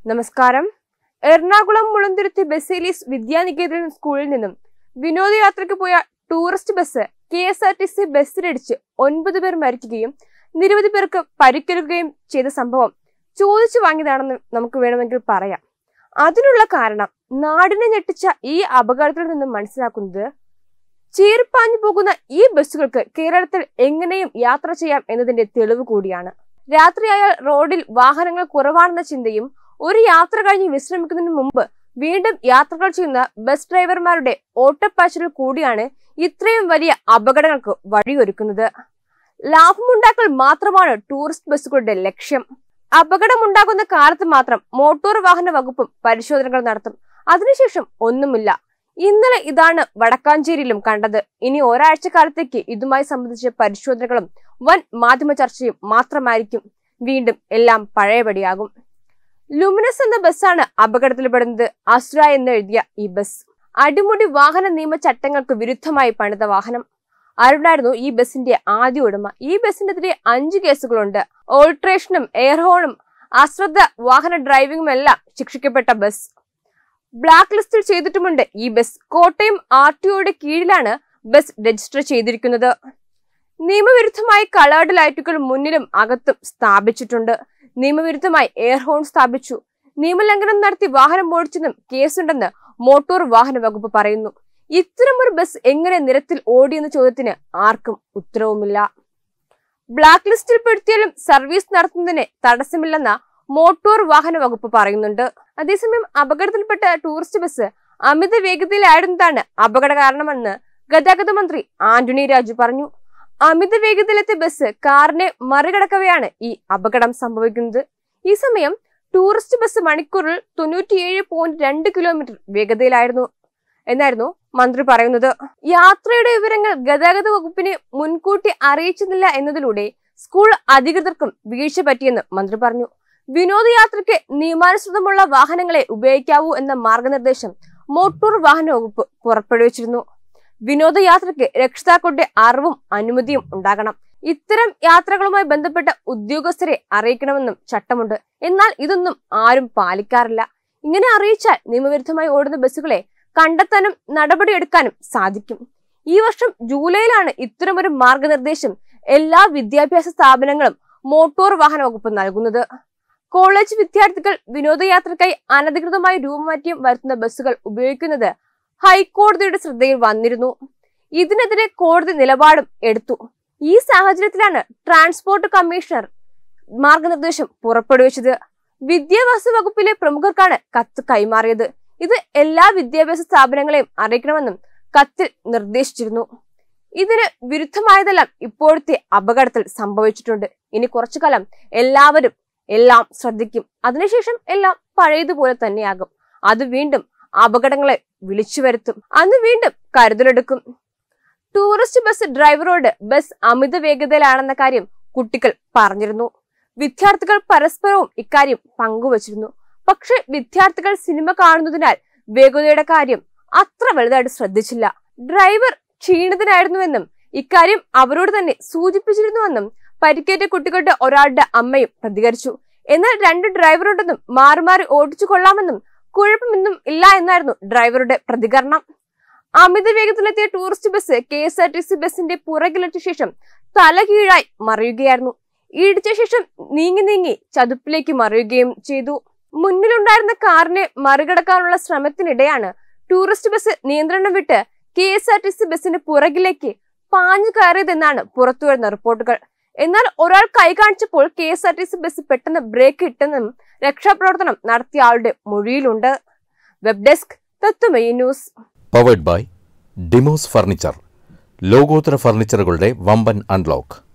നമസ്കാരം എറണാകുളം മുളന്തുരുത്തി ബസേലീസ് വിദ്യാനികേതൻ സ്കൂളിൽ നിന്നും വിനോദയാത്രയ്ക്ക് പോയ tourist bus K S R T C ബസ്സിലിടിച്ച് ഒൻപത് പേർ മരിക്കുകയും നിരവധി പേർക്ക് പരിക്കേൽക്കുകയും ചെയ്ത സംഭവം ചോദിച്ചു വാങ്ങിയതാണെന്ന് നമുക്ക് വേണമെങ്കിൽ പറയാം അതിനുള്ള കാരണം നാടിനെ ഞെട്ടിച്ച ഈ അപകടത്തിൽ നിന്നും മനസ്സിലാക്കുന്നത് ചീർപ്പാഞ്ഞു പോകുന്ന ഈ ബസ്സുകൾക്ക് കേരളത്തിൽ എങ്ങനെയും യാത്ര ചെയ്യാം എന്നതിന്റെ തെളിവ് കൂടിയാണ് രാത്രിയായാൽ റോഡിൽ വാഹനങ്ങൾ കുറവാണെന്ന ചിന്തയും ഒരു യാത്ര കഴിഞ്ഞ് വിശ്രമിക്കുന്നതിന് മുമ്പ് വീണ്ടും യാത്രകൾ ചെയ്യുന്ന ബസ് ഡ്രൈവർമാരുടെ ഓട്ടപ്പാച്ചിൽ കൂടിയാണ് ഇത്രയും വലിയ അപകടങ്ങൾക്ക് വഴിയൊരുക്കുന്നത് ലാഭമുണ്ടാക്കൽ മാത്രമാണ് ടൂറിസ്റ്റ് ബസ്സുകളുടെ ലക്ഷ്യം അപകടമുണ്ടാകുന്ന കാലത്ത് മാത്രം മോട്ടോർ വാഹന വകുപ്പും പരിശോധനകൾ നടത്തും അതിനുശേഷം ഒന്നുമില്ല ഇന്നലെ ഇതാണ് വടക്കാഞ്ചേരിയിലും കണ്ടത് ഇനി ഒരാഴ്ച കാലത്തേക്ക് ഇതുമായി സംബന്ധിച്ച പരിശോധനകളും വൻ മാധ്യമ ചർച്ചയും മാത്രമായിരിക്കും വീണ്ടും എല്ലാം പഴയപടിയാകും ലുമിനസ് എന്ന ബസ്സാണ് അപകടത്തിൽപ്പെടുന്നത് അസുര എന്ന് എഴുതിയ ഈ ബസ് അടിമുടി വാഹന നിയമ ചട്ടങ്ങൾക്ക് വിരുദ്ധമായി പണിത വാഹനം ആരുണ്ടായിരുന്നു ഈ ബസിന്റെ ആദ്യ ഉടമ ഈ ബസിനെതിരെ അഞ്ചു കേസുകളുണ്ട് ഓൾട്രേഷനും എയർഹോണും അശ്രദ്ധ വാഹന ഡ്രൈവിംഗും എല്ലാം ശിക്ഷിക്കപ്പെട്ട ബസ് ബ്ലാക്ക് ലിസ്റ്റിൽ ചെയ്തിട്ടുമുണ്ട് ഈ ബസ് കോട്ടയം ആർ ടി ഒയുടെ കീഴിലാണ് ബസ് രജിസ്റ്റർ ചെയ്തിരിക്കുന്നത് നിയമവിരുദ്ധമായി കളേർഡ് ലൈറ്റുകൾ മുന്നിലും അകത്തും സ്ഥാപിച്ചിട്ടുണ്ട് നിയമവിരുദ്ധമായി എയർ ഹോൺ സ്ഥാപിച്ചു നിയമലംഘനം നടത്തി വാഹനം ഓടിച്ചെന്നും കേസുണ്ടെന്ന് മോട്ടോർ വാഹന വകുപ്പ് പറയുന്നു ഇത്തരമൊരു ബസ് എങ്ങനെ നിരത്തിൽ ഓടിയെന്ന ചോദ്യത്തിന് ആർക്കും ഉത്തരവുമില്ല ബ്ലാക്ക് ലിസ്റ്റിൽ പെടുത്തിയാലും സർവീസ് നടത്തുന്നതിന് തടസ്സമില്ലെന്ന മോട്ടോർ വാഹന വകുപ്പ് പറയുന്നുണ്ട് അതേസമയം അപകടത്തിൽപ്പെട്ട ടൂറിസ്റ്റ് ബസ് അമിത വേഗതയിലായിരുന്നതാണ് അപകട കാരണമെന്ന് ഗതാഗത മന്ത്രി ആന്റണി രാജു പറഞ്ഞു അമിത വേഗതയിലെത്തിയ ബസ് കാറിനെ മറികടക്കവെയാണ് ഈ അപകടം സംഭവിക്കുന്നത് ഈ സമയം ടൂറിസ്റ്റ് ബസ് മണിക്കൂറിൽ തൊണ്ണൂറ്റിയേഴ് പോയിന്റ് രണ്ട് കിലോമീറ്റർ വേഗതയിലായിരുന്നു എന്നായിരുന്നു മന്ത്രി പറയുന്നത് യാത്രയുടെ വിവരങ്ങൾ ഗതാഗത വകുപ്പിനെ മുൻകൂട്ടി അറിയിച്ചിരുന്നില്ല എന്നതിലൂടെ സ്കൂൾ അധികൃതർക്കും വീഴ്ച പറ്റിയെന്ന് മന്ത്രി പറഞ്ഞു വിനോദയാത്രയ്ക്ക് നിയമാനുസൃതമുള്ള വാഹനങ്ങളെ ഉപയോഗിക്കാവൂ എന്ന മാർഗനിർദ്ദേശം മോട്ടോർ വാഹന വകുപ്പ് പുറപ്പെടുവിച്ചിരുന്നു വിനോദയാത്രയ്ക്ക് രക്ഷിതാക്കളുടെ അറിവും അനുമതിയും ഉണ്ടാകണം ഇത്തരം യാത്രകളുമായി ബന്ധപ്പെട്ട ഉദ്യോഗസ്ഥരെ അറിയിക്കണമെന്നും ചട്ടമുണ്ട് എന്നാൽ ഇതൊന്നും ആരും പാലിക്കാറില്ല ഇങ്ങനെ അറിയിച്ചാൽ നിയമവിരുദ്ധമായി ഓടുന്ന ബസ്സുകളെ കണ്ടെത്താനും നടപടിയെടുക്കാനും സാധിക്കും ഈ വർഷം ജൂലൈയിലാണ് ഇത്തരമൊരു മാർഗനിർദ്ദേശം എല്ലാ വിദ്യാഭ്യാസ സ്ഥാപനങ്ങളും മോട്ടോർ വാഹന വകുപ്പ് നൽകുന്നത് കോളേജ് വിദ്യാർത്ഥികൾ വിനോദയാത്രയ്ക്കായി അനധികൃതമായി രൂപമാറ്റം വരുത്തുന്ന ബസ്സുകൾ ഉപയോഗിക്കുന്നത് ഹൈക്കോടതിയുടെ ശ്രദ്ധയിൽ വന്നിരുന്നു ഇതിനെതിരെ കോടതി നിലപാടും എടുത്തു ഈ സാഹചര്യത്തിലാണ് ട്രാൻസ്പോർട്ട് കമ്മീഷണർ മാർഗനിർദ്ദേശം പുറപ്പെടുവിച്ചത് വിദ്യാഭ്യാസ വകുപ്പിലെ പ്രമുഖർക്കാണ് കത്ത് കൈമാറിയത് ഇത് എല്ലാ വിദ്യാഭ്യാസ സ്ഥാപനങ്ങളെയും അറിയിക്കണമെന്നും കത്തിൽ നിർദ്ദേശിച്ചിരുന്നു ഇതിന് വിരുദ്ധമായതെല്ലാം ഇപ്പോഴത്തെ അപകടത്തിൽ സംഭവിച്ചിട്ടുണ്ട് ഇനി കുറച്ചു കാലം എല്ലാവരും എല്ലാം ശ്രദ്ധിക്കും അതിനുശേഷം എല്ലാം പഴയതുപോലെ തന്നെയാകും അത് വീണ്ടും അപകടങ്ങളെ വിളിച്ചു വരുത്തും അന്ന് വീണ്ടും കരുതലെടുക്കും ടൂറിസ്റ്റ് ബസ് ഡ്രൈവറോട് ബസ് അമിത വേഗതയിലാണെന്ന കാര്യം കുട്ടികൾ പറഞ്ഞിരുന്നു വിദ്യാർത്ഥികൾ പരസ്പരവും ഇക്കാര്യം പങ്കുവച്ചിരുന്നു പക്ഷെ വിദ്യാർത്ഥികൾ സിനിമ കാണുന്നതിനാൽ വേഗതയുടെ കാര്യം അത്ര വലുതായിട്ട് ശ്രദ്ധിച്ചില്ല ഡ്രൈവർ ക്ഷീണിതനായിരുന്നുവെന്നും ഇക്കാര്യം അവരോട് തന്നെ സൂചിപ്പിച്ചിരുന്നുവെന്നും പരിക്കേറ്റ കുട്ടികളുടെ ഒരാളുടെ അമ്മയും പ്രതികരിച്ചു എന്നാൽ രണ്ട് ഡ്രൈവറുണ്ടെന്നും മാറി മാറി ഓടിച്ചു കൊള്ളാമെന്നും കുഴപ്പമൊന്നും ഇല്ല എന്നായിരുന്നു ഡ്രൈവറുടെ പ്രതികരണം അമിത വേഗത്തിലെത്തിയ tourist bus K S R T C ബസിന്റെ പുറകിലെത്തിയ ശേഷം തലകീഴായി മറിയുകയായിരുന്നു ഇടിച്ച ശേഷം നീങ്ങി നീങ്ങി ചതുപ്പിലേക്ക് മറിയുകയും ചെയ്തു മുന്നിലുണ്ടായിരുന്ന കാറിനെ മറികടക്കാനുള്ള ശ്രമത്തിനിടെയാണ് ടൂറിസ്റ്റ് ബസ് നിയന്ത്രണം വിട്ട് K S R T C ബസിന്റെ പുറകിലേക്ക് പാഞ്ഞു കയറിയതെന്നാണ് പുറത്തുവരുന്ന റിപ്പോർട്ടുകൾ എന്നാൽ ഒരാൾ കൈ കാണിച്ചപ്പോൾ K S R T C bus പെട്ടെന്ന് ബ്രേക്ക് ഇട്ടെന്നും രക്ഷാപ്രവർത്തനം നടത്തിയ ആളുടെ മൊഴിയിലുണ്ട് web desk Tatwamayi news powered by Demos furniture ലോകോത്തര ഫർണിച്ചറുകളുടെ വമ്പൻ അൺലോക്ക്